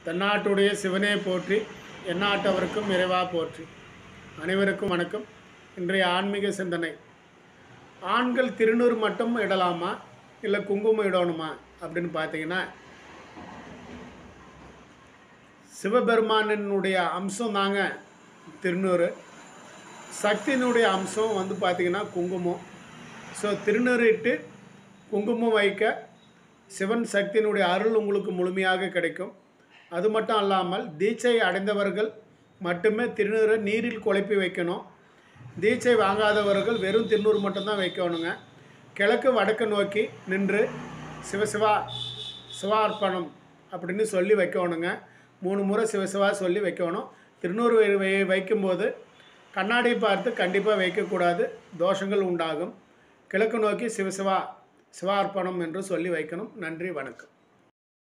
தென்னாட்டுடைய சிவனே போற்றி எந்நாட்டவருக்கும் இறைவா போற்றி அனைவருக்கும் வணக்கம் இன்றைய ஆன்மீக சிந்தனை ஆண்கள் திருநூறு மட்டும் இடலாமா இல்லை குங்குமம் இடணுமா அப்படின்னு பார்த்தீங்கன்னா சிவபெருமானினுடைய அம்சம் தாங்க திருநூறு சக்தியினுடைய அம்சம் வந்து பார்த்திங்கன்னா குங்குமம் ஸோ திருநூறு இட்டு குங்குமம் வைக்க சிவன் சக்தியினுடைய அருள் உங்களுக்கு முழுமையாக கிடைக்கும் அது மட்டும் அல்லாமல் தீட்சை அடைந்தவர்கள் மட்டுமே திருநூறை நீரில் குழப்பி வைக்கணும் தீட்சை வாங்காதவர்கள் வெறும் திருநூறு மட்டும்தான் வைக்கணுங்க கிழக்கு வடக்கு நோக்கி நின்று சிவசிவா சிவார்ப்பணம் அப்படின்னு சொல்லி வைக்கணுங்க மூணு முறை சிவசிவா சொல்லி வைக்கணும் திருநூறு வை வை- வைக்கும்போது கண்ணாடி பார்த்து கண்டிப்பாக வைக்கக்கூடாது தோஷங்கள் உண்டாகும் கிழக்கு நோக்கி சிவசிவா சிவார்ப்பணம் என்று சொல்லி வைக்கணும் நன்றி வணக்கம்